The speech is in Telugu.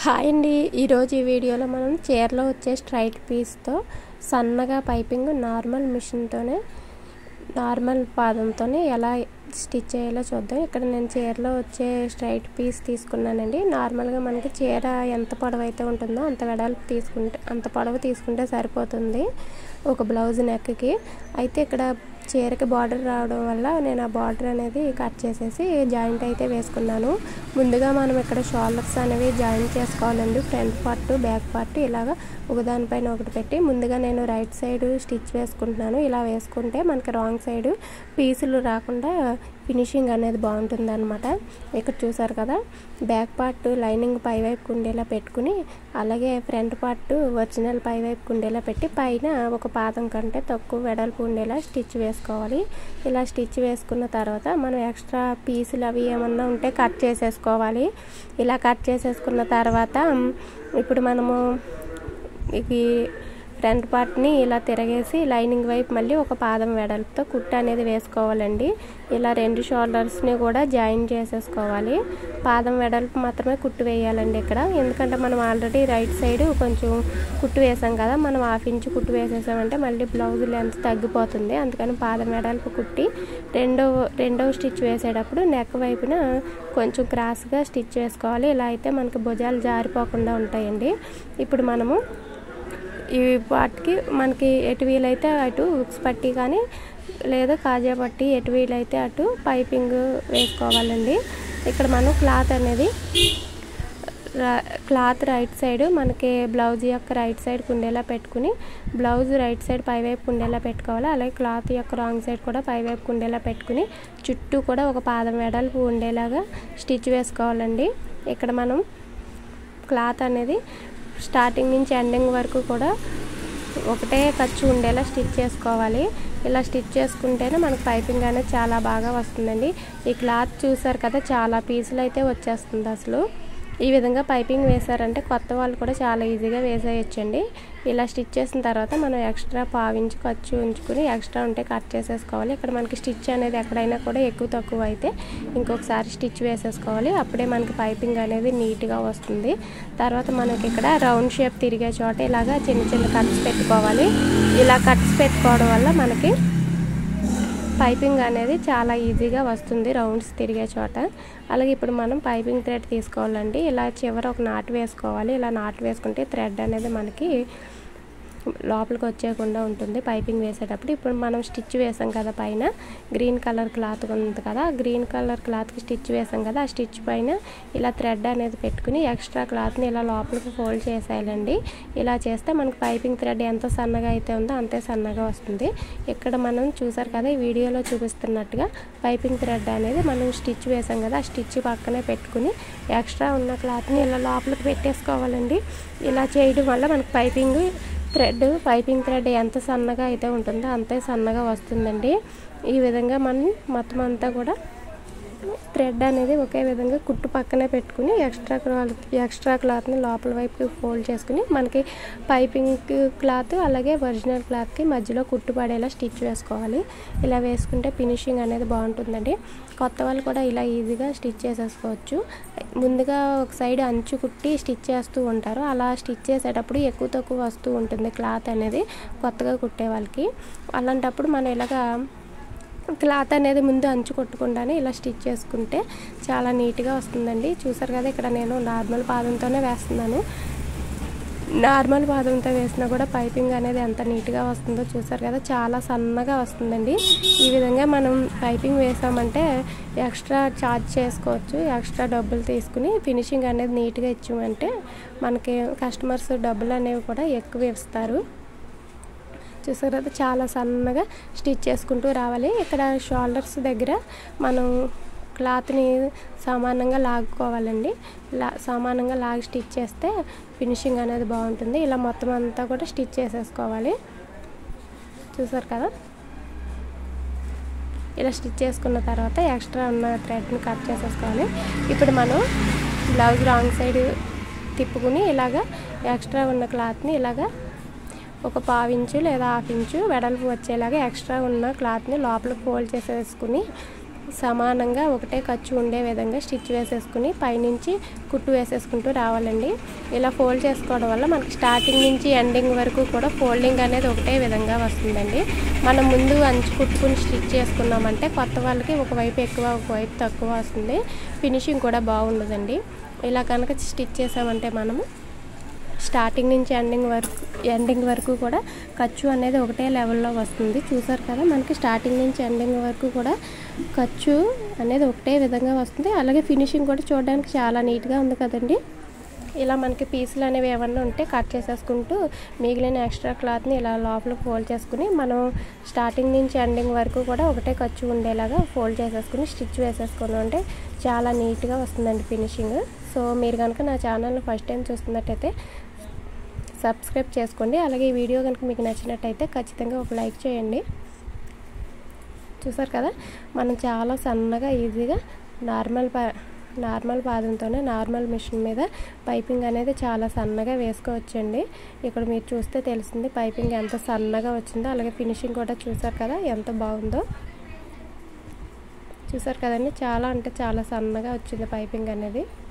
హాయ్ అండి ఈరోజు ఈ వీడియోలో మనం చీరలో వచ్చే స్ట్రైట్ పీస్తో సన్నగా పైపింగ్ నార్మల్ మిషన్తోనే నార్మల్ పాదంతోనే ఎలా స్టిచ్ చేయాలో చూద్దాం ఇక్కడ నేను చీరలో వచ్చే స్ట్రైట్ పీస్ తీసుకున్నానండి నార్మల్గా మనకి చీర ఎంత పొడవు అయితే ఉంటుందో అంత వెడల్పు తీసుకుంటే అంత పొడవు తీసుకుంటే సరిపోతుంది ఒక బ్లౌజ్ నెక్కి అయితే ఇక్కడ చీరకి బార్డర్ రావడం వల్ల నేను ఆ బార్డర్ అనేది కట్ చేసేసి జాయింట్ అయితే వేసుకున్నాను ముందుగా మనం ఇక్కడ షోల్డర్స్ అనేవి జాయింట్ చేసుకోవాలండి ఫ్రంట్ పార్ట్ బ్యాక్ పార్ట్ ఇలాగా ఒకదానిపైన ఒకటి పెట్టి ముందుగా నేను రైట్ సైడ్ స్టిచ్ వేసుకుంటున్నాను ఇలా వేసుకుంటే మనకి రాంగ్ సైడ్ పీసులు రాకుండా ఫినిషింగ్ అనేది బాగుంటుంది అనమాట ఇక్కడ చూసారు కదా బ్యాక్ పార్ట్ లైనింగ్ పైవైపు కుండేలా పెట్టుకుని అలాగే ఫ్రంట్ పార్ట్ ఒరిజినల్ పైవైపు కుండేలా పెట్టి పైన ఒక పాదం కంటే తక్కువ వెడల్పు ఉండేలా స్టిచ్ వేసుకోవాలి ఇలా స్టిచ్ వేసుకున్న తర్వాత మనం ఎక్స్ట్రా పీసులు అవి ఏమన్నా ఉంటే కట్ చేసేసుకోవాలి ఇలా కట్ చేసేసుకున్న తర్వాత ఇప్పుడు మనము ఇది ఫ్రంట్ పార్ట్ని ఇలా తిరగేసి లైనింగ్ వైపు మళ్ళీ ఒక పాదం వెడల్పుతో కుట్ట అనేది వేసుకోవాలండి ఇలా రెండు షోల్డర్స్ని కూడా జాయిన్ చేసేసుకోవాలి పాదం వెడల్పు మాత్రమే కుట్టు వేయాలండి ఇక్కడ ఎందుకంటే మనం ఆల్రెడీ రైట్ సైడ్ కొంచెం కుట్టు వేసాం కదా మనం హాఫ్ ఇంచ్ కుట్టు వేసేసామంటే మళ్ళీ బ్లౌజ్ లెంత్ తగ్గిపోతుంది అందుకని పాదం వెడల్పు కుట్టి రెండో రెండో స్టిచ్ వేసేటప్పుడు నెక్ వైపున కొంచెం క్రాస్గా స్టిచ్ వేసుకోవాలి ఇలా అయితే మనకి భుజాలు జారిపోకుండా ఉంటాయండి ఇప్పుడు మనము ఈ వాటికి మనకి ఎటు వీలైతే అటు ఉక్స్ పట్టి కానీ లేదా కాజా పట్టి ఎటు వీలైతే అటు పైపింగ్ వేసుకోవాలండి ఇక్కడ మనం క్లాత్ అనేది క్లాత్ రైట్ సైడ్ మనకి బ్లౌజ్ యొక్క రైట్ సైడ్ కుండేలా పెట్టుకుని బ్లౌజ్ రైట్ సైడ్ పైవైపు కుండేలా పెట్టుకోవాలి అలాగే క్లాత్ యొక్క రాంగ్ సైడ్ కూడా పైవైపు కుండేలా పెట్టుకుని చుట్టూ కూడా ఒక పాదం వెడల్పు ఉండేలాగా స్టిచ్ వేసుకోవాలండి ఇక్కడ మనం క్లాత్ అనేది స్టార్టింగ్ నుంచి ఎండింగ్ వరకు కూడా ఒకటే ఖర్చు ఉండేలా స్టిచ్ చేసుకోవాలి ఇలా స్టిచ్ చేసుకుంటేనే మనకు పైపింగ్ అనేది చాలా బాగా వస్తుందండి ఈ క్లాత్ చూసారు కదా చాలా పీసులు అయితే వచ్చేస్తుంది అసలు ఈ విధంగా పైపింగ్ వేసారంటే కొత్త వాళ్ళు కూడా చాలా ఈజీగా వేసేయచ్చండి ఇలా స్టిచ్ చేసిన తర్వాత మనం ఎక్స్ట్రా పావించి ఖర్చు ఉంచుకుని ఎక్స్ట్రా ఉంటే కట్ చేసేసుకోవాలి ఇక్కడ మనకి స్టిచ్ అనేది ఎక్కడైనా కూడా ఎక్కువ తక్కువ అయితే ఇంకొకసారి స్టిచ్ వేసేసుకోవాలి అప్పుడే మనకి పైపింగ్ అనేది నీట్గా వస్తుంది తర్వాత మనకి ఇక్కడ రౌండ్ షేప్ తిరిగే చోట ఇలాగా చిన్న చిన్న కట్స్ పెట్టుకోవాలి ఇలా కట్స్ పెట్టుకోవడం వల్ల మనకి పైపింగ్ అనేది చాలా ఈజీగా వస్తుంది రౌండ్స్ తిరిగే చోట అలాగే ఇప్పుడు మనం పైపింగ్ థ్రెడ్ తీసుకోవాలండి ఇలా చివర ఒక నాటు వేసుకోవాలి ఇలా నాటు వేసుకుంటే థ్రెడ్ అనేది మనకి లోపలికి వచ్చేయకుండా ఉంటుంది పైపింగ్ వేసేటప్పుడు ఇప్పుడు మనం స్టిచ్ వేసాం కదా పైన గ్రీన్ కలర్ క్లాత్ ఉంది కదా గ్రీన్ కలర్ క్లాత్కి స్టిచ్ వేసాం కదా ఆ స్టిచ్ పైన ఇలా థ్రెడ్ అనేది పెట్టుకుని ఎక్స్ట్రా క్లాత్ని ఇలా లోపలికి ఫోల్డ్ చేసేయాలండి ఇలా చేస్తే మనకి పైపింగ్ థ్రెడ్ ఎంత సన్నగా అయితే ఉందో అంతే సన్నగా వస్తుంది ఇక్కడ మనం చూసారు కదా ఈ వీడియోలో చూపిస్తున్నట్టుగా పైపింగ్ థ్రెడ్ అనేది మనం స్టిచ్ వేసాం కదా ఆ స్టిచ్ పక్కనే పెట్టుకుని ఎక్స్ట్రా ఉన్న క్లాత్ని ఇలా లోపలికి పెట్టేసుకోవాలండి ఇలా చేయడం వల్ల మనకి పైపింగ్ థ్రెడ్ పైపింగ్ థ్రెడ్ ఎంత సన్నగా అయితే ఉంటుందో అంతే సన్నగా వస్తుందండి ఈ విధంగా మనం మొత్తం అంతా కూడా థ్రెడ్ అనేది ఒకే విధంగా కుట్టు పక్కనే పెట్టుకుని ఎక్స్ట్రా క్లాత్ ఎక్స్ట్రా క్లాత్ని లోపల వైపు ఫోల్డ్ చేసుకుని మనకి పైపింగ్ క్లాత్ అలాగే ఒరిజినల్ క్లాత్కి మధ్యలో కుట్టు పడేలా స్టిచ్ వేసుకోవాలి ఇలా వేసుకుంటే ఫినిషింగ్ అనేది బాగుంటుందండి కొత్త వాళ్ళు కూడా ఇలా ఈజీగా స్టిచ్ చేసేసుకోవచ్చు ముందుగా ఒక సైడ్ అంచు కుట్టి స్టిచ్ చేస్తూ ఉంటారు అలా స్టిచ్ చేసేటప్పుడు ఎక్కువ తక్కువ వస్తూ ఉంటుంది క్లాత్ అనేది కొత్తగా కుట్టే వాళ్ళకి అలాంటప్పుడు మనం ఇలాగా క్లాత్ అనేది ముందు అంచు కొట్టకుండానే ఇలా స్టిచ్ చేసుకుంటే చాలా నీట్గా వస్తుందండి చూసారు కదా ఇక్కడ నేను నార్మల్ పాదంతోనే వేస్తున్నాను నార్మల్ పాదంతో వేసినా కూడా పైపింగ్ అనేది ఎంత నీట్గా వస్తుందో చూసారు కదా చాలా సన్నగా వస్తుందండి ఈ విధంగా మనం పైపింగ్ వేసామంటే ఎక్స్ట్రా ఛార్జ్ చేసుకోవచ్చు ఎక్స్ట్రా డబ్బులు తీసుకుని ఫినిషింగ్ అనేది నీట్గా ఇచ్చామంటే మనకి కస్టమర్స్ డబ్బులు అనేవి కూడా ఎక్కువ ఇస్తారు చూసారు కదా చాలా సన్నగా స్టిచ్ చేసుకుంటూ రావాలి ఇక్కడ షోల్డర్స్ దగ్గర మనం క్లాత్ని సమానంగా లాగుకోవాలండి లా సమానంగా లాగి స్టిచ్ చేస్తే ఫినిషింగ్ అనేది బాగుంటుంది ఇలా మొత్తం అంతా కూడా స్టిచ్ చేసేసుకోవాలి చూసారు కదా ఇలా స్టిచ్ చేసుకున్న తర్వాత ఎక్స్ట్రా ఉన్న థ్రెడ్ని కట్ చేసేసుకోవాలి ఇప్పుడు మనం బ్లౌజ్ రాంగ్ సైడ్ తిప్పుకుని ఇలాగా ఎక్స్ట్రా ఉన్న క్లాత్ని ఇలాగా ఒక పావు ఇంచు లేదా హాఫ్ ఇంచు వెడల్పు వచ్చేలాగా ఎక్స్ట్రా ఉన్న క్లాత్ని లోపల ఫోల్డ్ చేసేసుకుని సమానంగా ఒకటే ఖర్చు ఉండే విధంగా స్టిచ్ వేసేసుకుని పైనుంచి కుట్టు వేసేసుకుంటూ రావాలండి ఇలా ఫోల్డ్ చేసుకోవడం వల్ల మనకి స్టార్టింగ్ నుంచి ఎండింగ్ వరకు కూడా ఫోల్డింగ్ అనేది ఒకటే విధంగా వస్తుందండి మనం ముందు అంచు కుట్టుకుని స్టిచ్ చేసుకున్నామంటే కొత్త వాళ్ళకి ఒకవైపు ఎక్కువ ఒకవైపు తక్కువ వస్తుంది ఫినిషింగ్ కూడా బాగుండదండి ఇలా కనుక స్టిచ్ చేసామంటే మనము స్టార్టింగ్ నుంచి ఎండింగ్ వరకు ఎండింగ్ వరకు కూడా ఖర్చు అనేది ఒకటే లెవెల్లో వస్తుంది చూసారు కదా మనకి స్టార్టింగ్ నుంచి ఎండింగ్ వరకు కూడా ఖర్చు అనేది ఒకటే విధంగా వస్తుంది అలాగే ఫినిషింగ్ కూడా చూడడానికి చాలా నీట్గా ఉంది కదండి ఇలా మనకి పీసులు అనేవి ఏమన్నా ఉంటే కట్ చేసేసుకుంటూ మిగిలిన ఎక్స్ట్రా క్లాత్ని ఇలా లోపలికి ఫోల్డ్ చేసుకుని మనం స్టార్టింగ్ నుంచి ఎండింగ్ వరకు కూడా ఒకటే ఖర్చు ఉండేలాగా ఫోల్డ్ చేసేసుకుని స్టిచ్ వేసేసుకుని అంటే చాలా నీట్గా వస్తుందండి ఫినిషింగ్ సో మీరు కనుక నా ఛానల్ని ఫస్ట్ టైం చూస్తున్నట్టయితే సబ్స్క్రైబ్ చేసుకోండి అలాగే ఈ వీడియో కనుక మీకు నచ్చినట్టయితే ఖచ్చితంగా ఒక లైక్ చేయండి చూసారు కదా మనం చాలా సన్నగా ఈజీగా నార్మల్ పా నార్మల్ పాదంతోనే నార్మల్ మిషన్ మీద పైపింగ్ అనేది చాలా సన్నగా వేసుకోవచ్చండి ఇక్కడ మీరు చూస్తే తెలిసింది పైపింగ్ ఎంత సన్నగా వచ్చిందో అలాగే ఫినిషింగ్ కూడా చూసారు కదా ఎంత బాగుందో చూసారు కదండి చాలా అంటే చాలా సన్నగా వచ్చింది పైపింగ్ అనేది